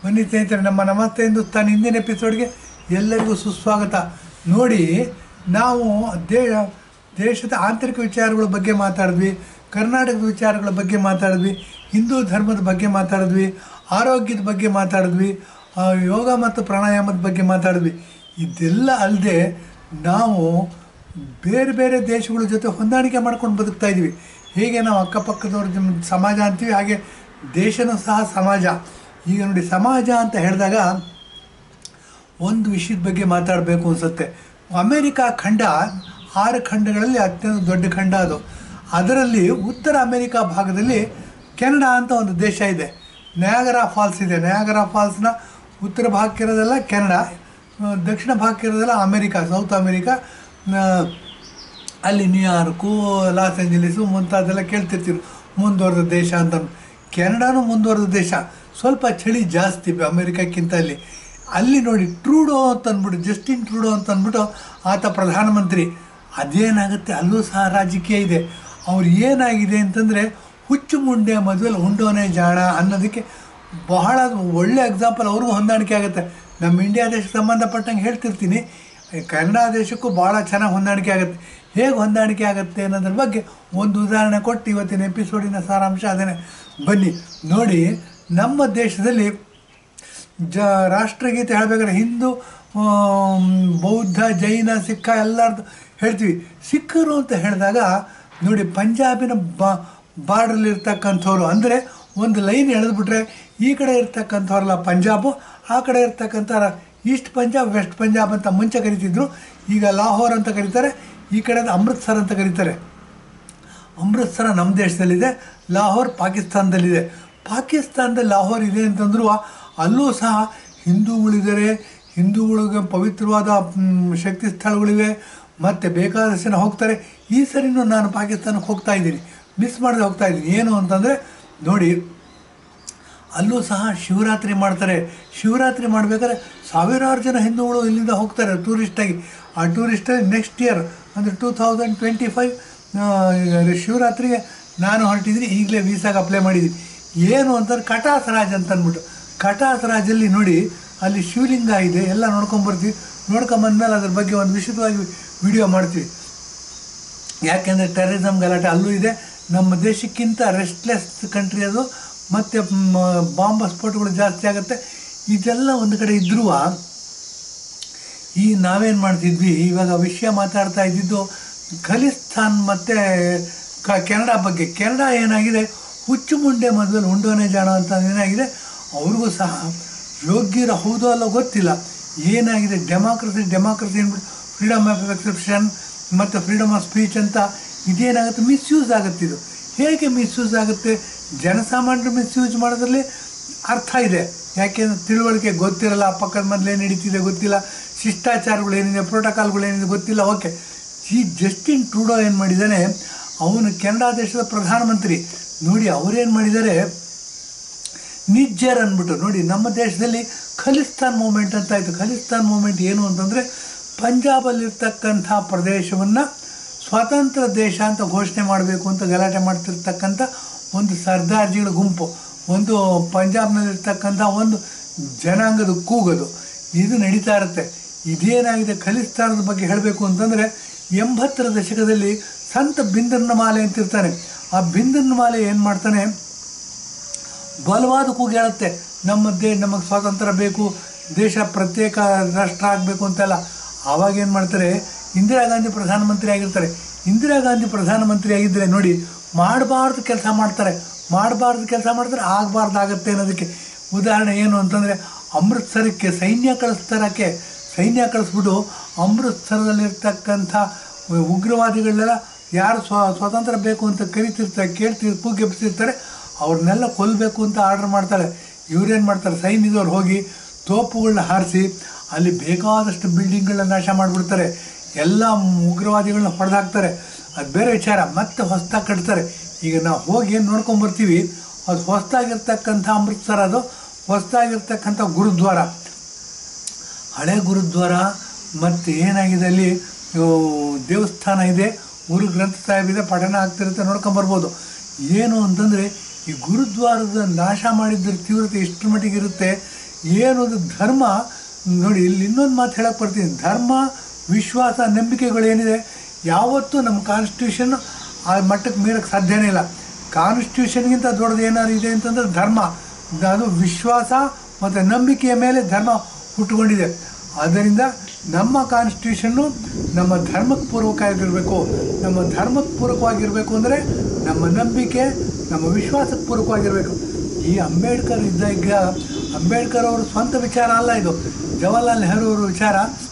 ಬನ್ನಿ ಸ್ನೇಹಿತರೆ ನಮ್ಮ ನಮಸ್ತೆ ಹಿಂದೂಸ್ತಾನ್ ಹಿಂದಿನ ಎಪಿಸೋಡ್ಗೆ ಎಲ್ಲರಿಗೂ ಸುಸ್ವಾಗತ ನೋಡಿ ನಾವು ದೇ ದೇಶದ ಆಂತರಿಕ ವಿಚಾರಗಳ ಬಗ್ಗೆ ಮಾತಾಡಿದ್ವಿ ಕರ್ನಾಟಕದ ವಿಚಾರಗಳ ಬಗ್ಗೆ ಮಾತಾಡಿದ್ವಿ ಹಿಂದೂ ಧರ್ಮದ ಬಗ್ಗೆ ಮಾತಾಡಿದ್ವಿ ಆರೋಗ್ಯದ ಬಗ್ಗೆ ಮಾತಾಡಿದ್ವಿ ಆ, ಯೋಗ ಮತ್ತು ಪ್ರಾಣಾಯಾಮದ ಬಗ್ಗೆ ಮಾತಾಡಿದ್ವಿ ಇದೆಲ್ಲ ಅಲ್ಲದೆ ನಾವು ಬೇರೆ ಬೇರೆ ದೇಶಗಳ ಜೊತೆ ಹೊಂದಾಣಿಕೆ ಮಾಡ್ಕೊಂಡು ಬದುಕ್ತಾ ಇದ್ದೀವಿ ಹೇಗೆ ನಾವು ಅಕ್ಕಪಕ್ಕದವ್ರ ಜಮ್- ಸಮಾಜ ಅಂತೀವಿ ಹಾಗೆ ದೇಶನೂ ಸಹ ಸಮಾಜ ಈಗ ನೋಡಿ ಸಮಾಜ ಅಂತ ಹೇಳಿದಾಗ ಒಂದು ವಿಷಯದ ಬಗ್ಗೆ ಮಾತಾಡಬೇಕು ಅನಿಸುತ್ತೆ ಅಮೇರಿಕಾ ಖಂಡ ಆರು ಖಂಡಗಳಲ್ಲಿ ಅತ್ಯಂತ ದೊಡ್ಡ ಖಂಡ ಅದು ಅದರಲ್ಲಿ ಉತ್ತರ ಅಮೇರಿಕಾ ಭಾಗದಲ್ಲಿ ಕೆನಡಾ ಅಂತ ಒಂದು ದೇಶ ಇದೆ ನಯಾಗರಾ ಫಾಲ್ಸ್ ಇದೆ ನಯಾಗರಾ ಫಾಲ್ಸ್ನ ಉತ್ತರ ಭಾಗಕ್ಕೆ ಇರೋದೆಲ್ಲ ಕೆನಡಾ ಆ, ದಕ್ಷಿಣ ಭಾಗಕ್ಕೆ ಇರೋದೆಲ್ಲ ಅಮೇರಿಕಾ ಸೌತ್ ಅಮೇರಿಕಾ ಆ, ಅಲ್ಲಿ ನ್ಯೂಯಾರ್ಕು ಲಾಸ್ ಏಂಜಲೀಸು ಮುಂತಾದೆಲ್ಲ ಕೇಳ್ತಿರ್ತೀವಿ ಮುಂದುವರೆದ ದೇಶ ಅಂತ ಕೆನಡಾನು ಮುಂದುವರೆದ ದೇಶ ಸ್ವಲ್ಪ ಚಳಿ ಜಾಸ್ತಿ ಅಮೇರಿಕಕ್ಕಿಂತ ಅಲ್ಲಿ ಅಲ್ಲಿ ನೋಡಿ ಟ್ರೂಡೋ ಅಂತ ಅಂದ್ಬಿಟ್ಟು ಜಸ್ಟಿನ್ ಟ್ರೂಡೋ ಅಂತ ಅಂದ್ಬಿಟ್ಟು ಆತ ಪ್ರಧಾನಮಂತ್ರಿ ಅದೇನಾಗುತ್ತೆ ಅಲ್ಲೂ ಸಹ ರಾಜಕೀಯ ಇದೆ ಅವ್ರು ಏನಾಗಿದೆ ಅಂತಂದರೆ ಹುಚ್ಚು ಮುಂಡೆ ಮದುವೆಲಿ ಉಂಡೋನೆ ಜಾಣ ಅನ್ನೋದಕ್ಕೆ ಬಹಳ ಒಳ್ಳೆ ಎಕ್ಸಾಂಪಲ್ ಅವ್ರಿಗೂ ಹೊಂದಾಣಿಕೆ ಆಗುತ್ತೆ ನಮ್ಮ ಇಂಡಿಯಾ ದೇಶಕ್ಕೆ ಸಂಬಂಧಪಟ್ಟಂಗೆ ಹೇಳ್ತಿರ್ತೀನಿ ಕನ್ನಡ ದೇಶಕ್ಕೂ ಭಾಳ ಚೆನ್ನಾಗಿ ಹೊಂದಾಣಿಕೆ ಆಗುತ್ತೆ ಹೇಗೆ ಹೊಂದಾಣಿಕೆ ಆಗುತ್ತೆ ಅನ್ನೋದ್ರ ಬಗ್ಗೆ ಒಂದು ಉದಾಹರಣೆ ಕೊಟ್ಟು ಇವತ್ತಿನ ಎಪಿಸೋಡಿನ ಸಾರಾಂಶ ಅದೇನೆ ಬನ್ನಿ ನೋಡಿ ನಮ್ಮ ದೇಶದಲ್ಲಿ ಜ ರಾಷ್ಟ್ರಗೀತೆ ಹೇಳ್ಬೇಕಾದ್ರೆ ಹಿಂದೂ ಆಮ್, ಬೌದ್ಧ ಜೈನ ಸಿಖ್ ಎಲ್ಲರದ್ದು ಹೇಳ್ತೀವಿ ಸಿಖ್ಖರು ಅಂತ ಹೇಳಿದಾಗ ನೋಡಿ ಪಂಜಾಬಿನ ಬಾ ಬಾರ್ಡ್ರಲ್ಲಿರ್ತಕ್ಕಂಥವ್ರು ಅಂದರೆ ಒಂದು ಲೈನ್ ಎಳೆದ್ಬಿಟ್ರೆ ಈ ಕಡೆ ಇರ್ತಕ್ಕಂಥವ್ರಲ್ಲ ಪಂಜಾಬು ಆ ಕಡೆ ಇರ್ತಕ್ಕಂಥ ಈಸ್ಟ್ ಪಂಜಾಬ್ ವೆಸ್ಟ್ ಪಂಜಾಬ್ ಅಂತ ಮುಂಚೆ ಕರಿತಿದ್ರು ಈಗ ಲಾಹೋರ್ ಅಂತ ಕರೀತಾರೆ ಈ ಕಡೆದು ಅಮೃತ್ಸರ್ ಅಂತ ಕರೀತಾರೆ ಅಮೃತ್ಸರ ನಮ್ಮ ದೇಶದಲ್ಲಿದೆ ಲಾಹೋರ್ ಪಾಕಿಸ್ತಾನದಲ್ಲಿದೆ ಪಾಕಿಸ್ತಾನದಲ್ಲಿ ಲಾಹೋರ್ ಇದೆ ಅಂತಂದ್ರು ಅಲ್ಲೂ ಸಹ ಹಿಂದೂಗಳಿದ್ದಾರೆ ಹಿಂದೂಗಳಿಗೆ ಪವಿತ್ರವಾದ ಮ್, ಶಕ್ತಿ ಸ್ಥಳಗಳಿವೆ ಮತ್ತು ಬೇಕಾದಷ್ಟು ಜನ ಹೋಗ್ತಾರೆ ಈ ಸರಿನೂ ನಾನು ಪಾಕಿಸ್ತಾನಕ್ಕೆ ಹೋಗ್ತಾ ಇದ್ದೀನಿ ಮಿಸ್ ಮಾಡದೆ ಹೋಗ್ತಾ ಇದ್ದೀನಿ ಏನು ಅಂತಂದರೆ ನೋಡಿ ಅಲ್ಲೂ ಸಹ ಶಿವರಾತ್ರಿ ಮಾಡ್ತಾರೆ ಶಿವರಾತ್ರಿ ಮಾಡಬೇಕಾದ್ರೆ ಸಾವಿರಾರು ಜನ ಹಿಂದೂಗಳು ಇಲ್ಲಿಂದ ಹೋಗ್ತಾರೆ ಟೂರಿಸ್ಟಾಗಿ ಆ ಟೂರಿಸ್ಟಲ್ಲಿ ನೆಕ್ಸ್ಟ್ ಇಯರ್ ಅಂದರೆ ಟೂ ತೌಸಂಡ್ ಟ್ವೆಂಟಿ ಫೈವ್ ಶಿವರಾತ್ರಿಗೆ ನಾನು ಹೊರಟಿದ್ದೀನಿ ಈಗಲೇ ವೀಸಾಗೆ ಅಪ್ಲೈ ಮಾಡಿದ್ದೀನಿ ಏನು ಅಂತಂದ್ರೆ ಕಟಾಸ್ ರಾಜ್ ಅಂತ ಅಂದ್ಬಿಟ್ಟು ಕಟಾಸ್ ರಾಜಲ್ಲಿ ನೋಡಿ ಅಲ್ಲಿ ಶಿವಲಿಂಗ ಇದೆ ಎಲ್ಲ ನೋಡ್ಕೊಂಬರ್ತೀವಿ ನೋಡ್ಕೊಂಬಂದ್ಮೇಲೆ ಅದ್ರ ಬಗ್ಗೆ ಒಂದು ವಿಶದವಾಗಿ ವಿಡಿಯೋ ಮಾಡ್ತೀವಿ ಯಾಕೆಂದರೆ ಟೆರರಿಸಮ್ ಗಲಾಟೆ ಅಲ್ಲೂ ಇದೆ ನಮ್ಮ ದೇಶಕ್ಕಿಂತ ರೆಸ್ಟ್ಲೆಸ್ ಕಂಟ್ರಿ ಅದು ಮತ್ತು ಬಾಂಬ್ ಸ್ಫೋಟಗಳು ಜಾಸ್ತಿ ಆಗುತ್ತೆ ಇದೆಲ್ಲ ಒಂದು ಕಡೆ ಇದ್ರೂ ಈ ನಾವೇನು ಮಾಡ್ತಿದ್ವಿ ಇವಾಗ ವಿಷಯ ಮಾತಾಡ್ತಾ ಇದ್ದಿದ್ದು ಖಲಿಸ್ತಾನ್ ಮತ್ತು ಕ ಕೆನಡಾ ಬಗ್ಗೆ ಕೆನಡಾ ಏನಾಗಿದೆ ಹುಚ್ಚು ಮುಂಡೆ ಮದುವೆಲಿ ಉಂಡೋನೆ ಜಾಣ ಅಂತ ಏನಾಗಿದೆ ಅವ್ರಿಗೂ ಸಹ ಯೋಗ್ಯರ ಹೌದೋ ಅಲ್ಲೋ ಗೊತ್ತಿಲ್ಲ ಏನಾಗಿದೆ ಡೆಮಾಕ್ರಸಿ ಡೆಮಾಕ್ರಸಿ ಅಂದ್ಬಿಟ್ಟು ಫ್ರೀಡಮ್ ಆಫ್ ಎಕ್ಸೆಪ್ಷನ್ ಮತ್ತು ಫ್ರೀಡಮ್ ಆಫ್ ಸ್ಪೀಚ್ ಅಂತ ಇದೇನಾಗುತ್ತೆ ಮಿಸ್ಯೂಸ್ ಆಗುತ್ತೆ ಇದು ಹೇಗೆ ಮಿಸ್ಯೂಸ್ ಆಗುತ್ತೆ ಜನಸಾಮಾನ್ಯರು ಮಿಸ್ಯೂಸ್ ಮಾಡೋದ್ರಲ್ಲಿ ಅರ್ಥ ಇದೆ ಯಾಕೆಂದ್ರೆ ತಿಳುವಳಿಕೆ ಗೊತ್ತಿರಲ್ಲ ಪಕ್ಕದ ಮೊದಲು ಏನು ನಡೀತಿದೆ ಗೊತ್ತಿಲ್ಲ ಶಿಷ್ಟಾಚಾರಗಳು ಏನಿದೆ ಪ್ರೋಟೋಕಾಲ್ಗಳು ಏನಿದೆ ಗೊತ್ತಿಲ್ಲ ಓಕೆ ಈ ಜಸ್ಟಿನ್ ಟ್ರೂಡೋ ಏನು ಮಾಡಿದ್ದಾನೆ ಅವನು ಕೆನಡಾ ದೇಶದ ಪ್ರಧಾನಮಂತ್ರಿ ನೋಡಿ ಅವರೇನು ಮಾಡಿದ್ದಾರೆ ನಿಜ್ಜರ್ ಅಂದ್ಬಿಟ್ಟು ನೋಡಿ ನಮ್ಮ ದೇಶದಲ್ಲಿ ಖಲಿಸ್ತಾನ್ ಮೂಮೆಂಟ್ ಅಂತ ಆಯಿತು ಖಲಿಸ್ತಾನ್ ಮೂಮೆಂಟ್ ಏನು ಅಂತಂದರೆ ಪಂಜಾಬಲ್ಲಿರ್ತಕ್ಕಂಥ ಪ್ರದೇಶವನ್ನು ಸ್ವತಂತ್ರ ದೇಶ ಅಂತ ಘೋಷಣೆ ಮಾಡಬೇಕು ಅಂತ ಗಲಾಟೆ ಮಾಡ್ತಿರ್ತಕ್ಕಂಥ ಒಂದು ಸರ್ದಾರ್ಜಿಗಳ ಗುಂಪು ಒಂದು ಪಂಜಾಬ್ನಲ್ಲಿರ್ತಕ್ಕಂಥ ಒಂದು ಜನಾಂಗದ ಕೂಗದು ಇದು ನಡೀತಾ ಇರುತ್ತೆ ಇದೇನಾಗಿದೆ ಖಲಿಸ್ತಾನದ ಬಗ್ಗೆ ಹೇಳಬೇಕು ಅಂತಂದರೆ ಎಂಬತ್ತರ ದಶಕದಲ್ಲಿ ಸಂತ ಬಿಂದನ್ನ ಮಾಲೆ ಅಂತಿರ್ತಾನೆ ಆ ಬಿಂದನ್ನ ಮಾಲೆ ಏನು ಮಾಡ್ತಾನೆ ಬಲವಾದ ಕೂಗು ಹೇಳುತ್ತೆ ನಮ್ಮ ದೇ ನಮಗೆ ಸ್ವಾತಂತ್ರ್ಯ ಬೇಕು ದೇಶ ಪ್ರತ್ಯೇಕ ರಾಷ್ಟ್ರ ಆಗಬೇಕು ಅಂತೆಲ್ಲ ಆವಾಗ ಏನು ಮಾಡ್ತಾರೆ ಇಂದಿರಾ ಗಾಂಧಿ ಪ್ರಧಾನಮಂತ್ರಿ ಆಗಿರ್ತಾರೆ ಇಂದಿರಾ ಗಾಂಧಿ ಪ್ರಧಾನಮಂತ್ರಿ ಆಗಿದ್ದರೆ ನೋಡಿ ಮಾಡಬಾರ್ದು ಕೆಲಸ ಮಾಡ್ತಾರೆ ಮಾಡಬಾರ್ದು ಕೆಲಸ ಮಾಡ್ತಾರೆ ಆಗಬಾರ್ದಾಗತ್ತೆ ಅನ್ನೋದಕ್ಕೆ ಉದಾಹರಣೆ ಏನು ಅಂತಂದರೆ ಅಮೃತ್ಸರಕ್ಕೆ ಸೈನ್ಯ ಕಳಿಸ್ತಾರಕ್ಕೆ ಸೈನ್ಯ ಕಳಿಸ್ಬಿಟ್ಟು ಅಮೃತ್ಸರದಲ್ಲಿರ್ತಕ್ಕಂಥ ಉಗ್ರವಾದಿಗಳನ್ನೆಲ್ಲ ಯಾರು ಸ್ವ ಸ್ವಾತಂತ್ರ್ಯ ಬೇಕು ಅಂತ ಕರಿತಿರ್ತಾರೆ ಕೇಳ್ತಿರ್ ಕೂಗೆಬ್ಸಿರ್ತಾರೆ ಅವ್ರನ್ನೆಲ್ಲ ಕೊಲ್ಲಬೇಕು ಅಂತ ಆರ್ಡರ್ ಮಾಡ್ತಾಳೆ ಇವ್ರೇನು ಮಾಡ್ತಾರೆ ಸೈನ್ಯದವ್ರು ಹೋಗಿ ತೋಪುಗಳನ್ನ ಹಾರಿಸಿ ಅಲ್ಲಿ ಬೇಕಾದಷ್ಟು ಬಿಲ್ಡಿಂಗ್ಗಳನ್ನ ನಾಶ ಮಾಡಿಬಿಡ್ತಾರೆ ಎಲ್ಲ ಉಗ್ರವಾದಿಗಳನ್ನ ಹೊಡೆದಾಕ್ತಾರೆ ಅದು ಬೇರೆ ವಿಚಾರ ಮತ್ತೆ ಹೊಸ್ದಾಗಿ ಕಟ್ತಾರೆ ಈಗ ನಾವು ಹೋಗಿ ಏನು ನೋಡ್ಕೊಂಬರ್ತೀವಿ ಅದು ಹೊಸ್ದಾಗಿರ್ತಕ್ಕಂಥ ಅಮೃತ್ಸರ ಅದು ಹೊಸ್ದಾಗಿರ್ತಕ್ಕಂಥ ಗುರುದ್ವಾರ ಹಳೆ ಗುರುದ್ವಾರ ಮತ್ತು ಏನಾಗಿದೆ ಅಲ್ಲಿ ಇವು ದೇವಸ್ಥಾನ ಇದೆ ಗುರು ಗ್ರಂಥ ಸಾಹೇಬ್ ಇದೆ ಪಠಣ ಆಗ್ತಿರುತ್ತೆ ನೋಡ್ಕೊಂಬರ್ಬೋದು ಏನು ಅಂತಂದರೆ ಈ ಗುರುದ್ವಾರದ ನಾಶ ಮಾಡಿದ್ರ ತೀವ್ರತೆ ಎಷ್ಟರ ಮಟ್ಟಿಗೆ ಇರುತ್ತೆ ಏನೊಂದು ಧರ್ಮ ನೋಡಿ ಇಲ್ಲಿ ಇನ್ನೊಂದು ಮಾತು ಹೇಳಕ್ಕೆ ಬರ್ತೀನಿ ಧರ್ಮ ವಿಶ್ವಾಸ ನಂಬಿಕೆಗಳು ಏನಿದೆ ಯಾವತ್ತೂ ನಮ್ಮ ಕಾನ್ಸ್ಟಿಟ್ಯೂಷನ್ ಆ ಮಟ್ಟಕ್ಕೆ ಮೀರಕ್ಕೆ ಸಾಧ್ಯನೇ ಇಲ್ಲ ಕಾನ್ಸ್ಟಿಟ್ಯೂಷನ್ಗಿಂತ ದೊಡ್ಡದು ಏನಾದ್ರು ಇದೆ ಅಂತಂದ್ರೆ ಧರ್ಮ ಅದು ವಿಶ್ವಾಸ ಮತ್ತು ನಂಬಿಕೆಯ ಮೇಲೆ ಧರ್ಮ ಹುಟ್ಟುಕೊಂಡಿದೆ ಆದ್ದರಿಂದ ನಮ್ಮ ಕಾನ್ಸ್ಟಿಟ್ಯೂಷನ್ನು ನಮ್ಮ ಧರ್ಮಕ್ಕೆ ಪೂರ್ವಕವಾಗಿರಬೇಕು ನಮ್ಮ ಧರ್ಮಕ್ಕೆ ಪೂರಕವಾಗಿರಬೇಕು ಅಂದರೆ ನಮ್ಮ ನಂಬಿಕೆ ನಮ್ಮ ವಿಶ್ವಾಸಕ್ಕೆ ಪೂರಕವಾಗಿರಬೇಕು ಈ ಅಂಬೇಡ್ಕರ್ ಇದ್ದಾಗ ಅಂಬೇಡ್ಕರ್ ಅವರು ಸ್ವಂತ ವಿಚಾರ ಅಲ್ಲ ಇದು ಜವಾಹರ್ಲಾಲ್ ನೆಹರು ಅವರ ವಿಚಾರ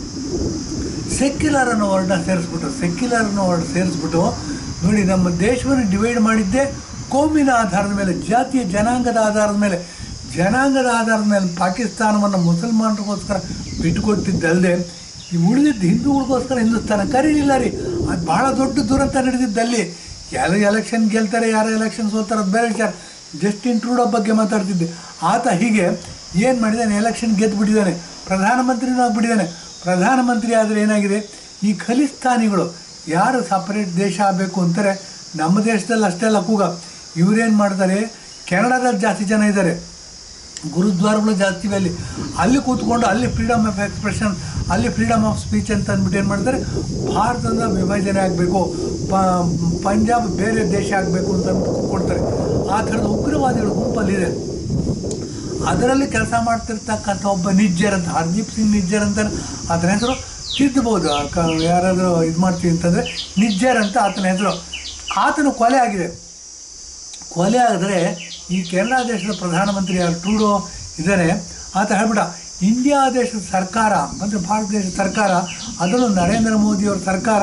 ಸೆಕ್ಯುಲರ್ ಅನ್ನೋ ವರ್ಡ್ನ ಸೇರಿಸ್ಬಿಟ್ಟು ಸೆಕ್ಯುಲರ್ ಅನ್ನೋ ವರ್ಡ್ ಸೇರಿಸ್ಬಿಟ್ಟು ನೋಡಿ ನಮ್ಮ ದೇಶವನ್ನು ಡಿವೈಡ್ ಮಾಡಿದ್ದೇ ಕೋಮಿನ ಆಧಾರದ ಮೇಲೆ ಜಾತಿಯ ಜನಾಂಗದ ಆಧಾರದ ಮೇಲೆ ಜನಾಂಗದ ಆಧಾರದ ಮೇಲೆ ಪಾಕಿಸ್ತಾನವನ್ನು ಮುಸಲ್ಮಾನರಿಗೋಸ್ಕರ ಬಿಟ್ಟುಕೊಟ್ಟಿದ್ದಲ್ಲದೆ ಈ ಉಳಿದಿದ್ದು ಹಿಂದೂಗಳಿಗೋಸ್ಕರ ಹಿಂದೂಸ್ತಾನ ಕರೀಲಿಲ್ಲ ರೀ ಅದು ಭಾಳ ದೊಡ್ಡ ದುರಂತ ನಡೆದಿದ್ದಲ್ಲಿ ಯಾರು ಎಲೆಕ್ಷನ್ ಗೆಲ್ತಾರೆ ಯಾರು ಎಲೆಕ್ಷನ್ ಸೋಲ್ತಾರೆ ಅದು ಬೇರೆ ವಿಚಾರ ಜಸ್ಟಿನ್ ಟ್ರೂಡೋ ಬಗ್ಗೆ ಮಾತಾಡ್ತಿದ್ದೆ ಆತ ಹೀಗೆ ಏನು ಮಾಡಿದ್ದಾನೆ ಎಲೆಕ್ಷನ್ ಗೆದ್ದು ಬಿಟ್ಟಿದ್ದಾನೆ ಪ್ರಧಾನಮಂತ್ರಿನೂ ಆಗಿಬಿಟ್ಟಿದ್ದಾನೆ ಪ್ರಧಾನಮಂತ್ರಿ ಆದರೆ ಏನಾಗಿದೆ ಈ ಖಲಿಸ್ತಾನಿಗಳು ಯಾರು ಸಪ್ರೇಟ್ ದೇಶ ಆಗಬೇಕು ಅಂತಾರೆ ನಮ್ಮ ದೇಶದಲ್ಲಿ ಅಷ್ಟೆಲ್ಲ ಕೂಗ ಇವರೇನು ಮಾಡ್ತಾರೆ ಕೆನಡಾದಲ್ಲಿ ಜಾಸ್ತಿ ಜನ ಇದ್ದಾರೆ ಗುರುದ್ವಾರಗಳು ಜಾಸ್ತಿ ಇವೆ ಅಲ್ಲಿ ಅಲ್ಲಿ ಕೂತ್ಕೊಂಡು ಅಲ್ಲಿ ಫ್ರೀಡಮ್ ಆಫ್ ಎಕ್ಸ್ಪ್ರೆಷನ್ ಅಲ್ಲಿ ಫ್ರೀಡಮ್ ಆಫ್ ಸ್ಪೀಚ್ ಅಂತ ಅಂದ್ಬಿಟ್ಟು ಏನು ಮಾಡ್ತಾರೆ ಭಾರತದ ವಿಭಜನೆ ಆಗಬೇಕು ಪಂಜಾಬ್ ಬೇರೆ ದೇಶ ಆಗಬೇಕು ಅಂತ ಅಂದ್ಬಿಟ್ಟು ಕೊಡ್ತಾರೆ ಆ ಥರದ ಉಗ್ರವಾದಿಗಳು ಗುಂಪಲ್ಲಿದೆ ಅದರಲ್ಲಿ ಕೆಲಸ ಮಾಡ್ತಿರ್ತಕ್ಕಂಥ ಒಬ್ಬ ನಿಜ್ಜರ್ ಅಂತ ಹರ್ದೀಪ್ ಸಿಂಗ್ ನಿಜ್ಜರ್ ಅಂತ ಆತನ ಹೆಸರು ತಿದ್ದಬಹುದು ಯಾರಾದರೂ ಇದು ಮಾಡ್ತೀವಿ ಅಂತಂದರೆ ನಿಜ್ಜರ್ ಅಂತ ಆತನ ಹೆಸರು ಆತನು ಕೊಲೆ ಆಗಿದೆ ಕೊಲೆ ಆದರೆ ಈ ಕೆನಡಾ ದೇಶದ ಪ್ರಧಾನಮಂತ್ರಿ ಯಾರು ಟ್ರೂಡೋ ಇದ್ದಾರೆ ಆತ ಹೇಳ್ಬಿಡ ಇಂಡಿಯಾ ದೇಶದ ಸರ್ಕಾರ ಮತ್ತು ಭಾರತ ದೇಶದ ಸರ್ಕಾರ ಅದರಲ್ಲೂ ನರೇಂದ್ರ ಮೋದಿಯವರ ಸರ್ಕಾರ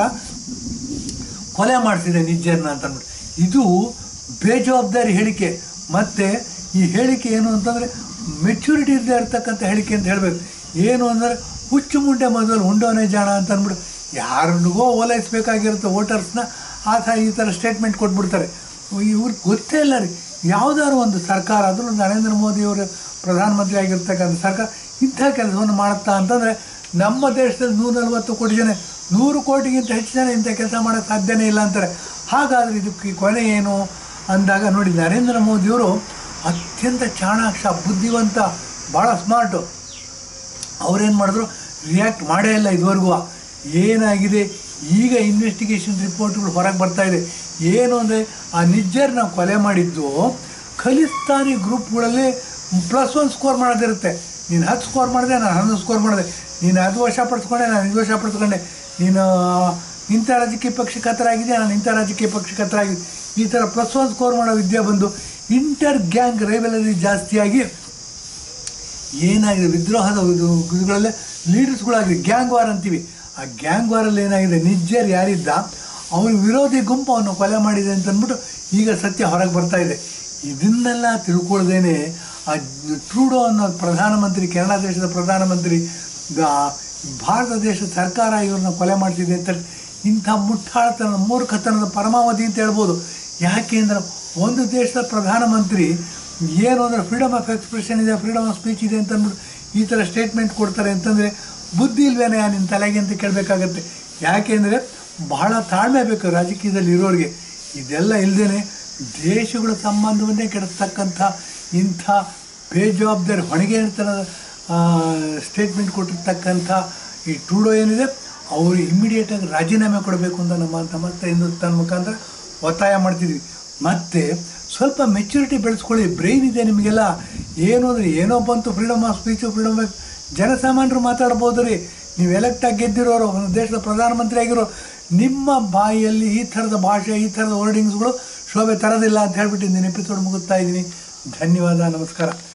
ಕೊಲೆ ಮಾಡಿಸಿದೆ ನಿಜ್ಜರ್ನ ಅಂತ ಅಂದ್ಬಿಟ್ಟು ಇದು ಬೇಜವಾಬ್ದಾರಿ ಹೇಳಿಕೆ ಮತ್ತು ಈ ಹೇಳಿಕೆ ಏನು ಅಂತಂದರೆ ಮೆಚ್ಯೂರಿಟಿ ಇಲ್ಲದೆ ಇರ್ತಕ್ಕಂಥ ಹೇಳಿಕೆ ಅಂತ ಹೇಳಬೇಕು ಏನು ಅಂದರೆ ಹುಚ್ಚು ಮುಂಡೆ ಮೊದಲು ಉಂಡೋನೇ ಜಾಣ ಅಂತ ಅಂದ್ಬಿಟ್ಟು ಯಾರಿಗೋ ಓಲೈಸಬೇಕಾಗಿರುತ್ತೆ ವೋಟರ್ಸ್ನ ಆ ಥರ ಈ ಥರ ಸ್ಟೇಟ್ಮೆಂಟ್ ಕೊಟ್ಬಿಡ್ತಾರೆ ಇವ್ರಿಗೆ ಗೊತ್ತೇ ಇಲ್ಲ ರೀ ಯಾವುದಾದ್ರು ಒಂದು ಸರ್ಕಾರ ಅದರಲ್ಲೂ ನರೇಂದ್ರ ಮೋದಿಯವರು ಪ್ರಧಾನಮಂತ್ರಿ ಆಗಿರ್ತಕ್ಕಂಥ ಸರ್ಕಾರ ಇಂಥ ಕೆಲಸವನ್ನು ಮಾಡುತ್ತಾ ಅಂತಂದರೆ ನಮ್ಮ ದೇಶದಲ್ಲಿ ನೂರ ನಲವತ್ತು ಕೋಟಿ ಜನ ನೂರು ಕೋಟಿಗಿಂತ ಹೆಚ್ಚು ಜನ ಇಂಥ ಕೆಲಸ ಮಾಡೋಕ್ಕೆ ಸಾಧ್ಯನೇ ಇಲ್ಲ ಅಂತಾರೆ ಹಾಗಾದರೆ ಇದಕ್ಕೆ ಕೊನೆ ಏನು ಅಂದಾಗ ನೋಡಿ ನರೇಂದ್ರ ಮೋದಿಯವರು ಅತ್ಯಂತ ಚಾಣಾಕ್ಷ ಬುದ್ಧಿವಂತ ಭಾಳ ಸ್ಮಾರ್ಟು ಅವ್ರೇನು ಮಾಡಿದ್ರು ರಿಯಾಕ್ಟ್ ಮಾಡೇ ಇಲ್ಲ ಇದುವರೆಗೂ ಏನಾಗಿದೆ ಈಗ ಇನ್ವೆಸ್ಟಿಗೇಷನ್ ರಿಪೋರ್ಟ್ಗಳು ಹೊರಗೆ ಬರ್ತಾ ಇದೆ ಏನು ಅಂದರೆ ಆ ನಿಜ್ಜರ್ನ ಕೊಲೆ ಮಾಡಿದ್ದು ಖಲಿಸ್ತಾನಿ ಗ್ರೂಪ್ಗಳಲ್ಲಿ ಪ್ಲಸ್ ಒನ್ ಸ್ಕೋರ್ ಮಾಡೋದಿರುತ್ತೆ ನೀನು ಹತ್ತು ಸ್ಕೋರ್ ಮಾಡಿದೆ ನಾನು ಹನ್ನೊಂದು ಸ್ಕೋರ್ ಮಾಡಿದೆ ನೀನು ಅದು ವಶಪಡಿಸ್ಕೊಂಡೆ ನಾನು ಇದು ವಶಪಡಿಸ್ಕೊಂಡೆ ನೀನು ಇಂಥ ರಾಜಕೀಯ ಪಕ್ಷಕ್ಕೆ ಹತ್ರ ಆಗಿದೆ ನಾನು ಇಂಥ ರಾಜಕೀಯ ಪಕ್ಷಕ್ಕೆ ಹತ್ರ ಆಗಿದೆ ಈ ಥರ ಪ್ಲಸ್ ಒನ್ ಸ್ಕೋರ್ ಮಾಡೋ ವಿದ್ಯೆ ಬಂದು ಇಂಟರ್ ಗ್ಯಾಂಗ್ ರೈವಲರಿ ಜಾಸ್ತಿಯಾಗಿ ಏನಾಗಿದೆ ವಿದ್ರೋಹದ ಇದು ಇದುಗಳಲ್ಲೇ ಲೀಡರ್ಸ್ಗಳಾಗಿದೆ ಗ್ಯಾಂಗ್ ವಾರ್ ಅಂತೀವಿ ಆ ಗ್ಯಾಂಗ್ ವಾರಲ್ಲಿ ಏನಾಗಿದೆ ನಿಜ್ಜರ್ ಯಾರಿದ್ದ ಅವನ ವಿರೋಧಿ ಗುಂಪು ಅವನು ಕೊಲೆ ಮಾಡಿದೆ ಅಂತ ಅಂದ್ಬಿಟ್ಟು ಈಗ ಸತ್ಯ ಹೊರಗೆ ಬರ್ತಾ ಇದೆ ಇದನ್ನೆಲ್ಲ ತಿಳ್ಕೊಳ್ದೇನೆ ಆ ಟ್ರೂಡೋ ಅನ್ನೋ ಪ್ರಧಾನಮಂತ್ರಿ ಕೆನಡಾ ದೇಶದ ಪ್ರಧಾನಮಂತ್ರಿ ಗ- ಭಾರತ ದೇಶದ ಸರ್ಕಾರ ಇವ್ರನ್ನ ಕೊಲೆ ಮಾಡ್ತಿದೆ ಅಂತ ಇಂಥ ಮುಟ್ಟಾಳತನ ಮೂರ್ಖತನದ ಪರಮಾವಧಿ ಅಂತ ಹೇಳ್ಬೋದು ಯಾಕೆ ಅಂದ್ರೆ ಒಂದು ದೇಶದ ಪ್ರಧಾನಮಂತ್ರಿ ಏನು ಅಂದರೆ ಫ್ರೀಡಮ್ ಆಫ್ ಎಕ್ಸ್ಪ್ರೆಷನ್ ಇದೆ ಫ್ರೀಡಮ್ ಆಫ್ ಸ್ಪೀಚ್ ಇದೆ ಅಂತ ಅಂದ್ಬಿಟ್ಟು ಈ ಥರ ಸ್ಟೇಟ್ಮೆಂಟ್ ಕೊಡ್ತಾರೆ ಅಂತಂದರೆ ಬುದ್ಧಿ ಇಲ್ವೇನೆ ನಿನ್ನ ತಲೆಗೆ ಅಂತ ಕೇಳಬೇಕಾಗತ್ತೆ ಯಾಕೆಂದರೆ ಬಹಳ ತಾಳ್ಮೆ ಬೇಕು ರಾಜಕೀಯದಲ್ಲಿ ಇರೋರಿಗೆ ಇದೆಲ್ಲ ಇಲ್ಲದೇ ದೇಶಗಳ ಸಂಬಂಧವನ್ನೇ ಕೆಡಿಸ್ತಕ್ಕಂಥ ಇಂಥ ಬೇಜವಾಬ್ದಾರಿ ಹೊಣೆಗೆತನದ ಸ್ಟೇಟ್ಮೆಂಟ್ ಕೊಟ್ಟಿರ್ತಕ್ಕಂಥ ಈ ಟ್ರೂಡೋ ಏನಿದೆ ಅವರು ಇಮ್ಮಿಡಿಯೇಟಾಗಿ ರಾಜೀನಾಮೆ ಕೊಡಬೇಕು ಅಂತ ನಮ್ಮ ನಮಸ್ತೆ ಹಿಂದೂಸ್ತಾನ ಮುಖಾಂತರ ಒತ್ತಾಯ ಮಾಡ್ತಿದ್ವಿ ಮತ್ತು ಸ್ವಲ್ಪ ಮೆಚ್ಯೂರಿಟಿ ಬೆಳೆಸ್ಕೊಳ್ಳಿ ಬ್ರೈನ್ ಇದೆ ನಿಮಗೆಲ್ಲ ಏನು ಅಂದರೆ ಏನೋ ಬಂತು freedom of speech freedom of ಜನಸಾಮಾನ್ಯರು ಮಾತಾಡ್ಬೋದು ರೀ ನೀವು ಎಲೆಕ್ಟಾಗಿ ಗೆದ್ದಿರೋರು ಒಂದು ದೇಶದ ಪ್ರಧಾನಮಂತ್ರಿ ಆಗಿರೋ ನಿಮ್ಮ ಬಾಯಿಯಲ್ಲಿ ಈ ಥರದ ಭಾಷೆ ಈ ಥರದ ವರ್ಡಿಂಗ್ಸ್ಗಳು ಶೋಭೆ ತರೋದಿಲ್ಲ ಅಂತ ಹೇಳ್ಬಿಟ್ಟು ಇಂದಿನ ಎಪಿಸೋಡ್ ಮುಗಿಸ್ತಾ ಇದ್ದೀನಿ ಧನ್ಯವಾದ ನಮಸ್ಕಾರ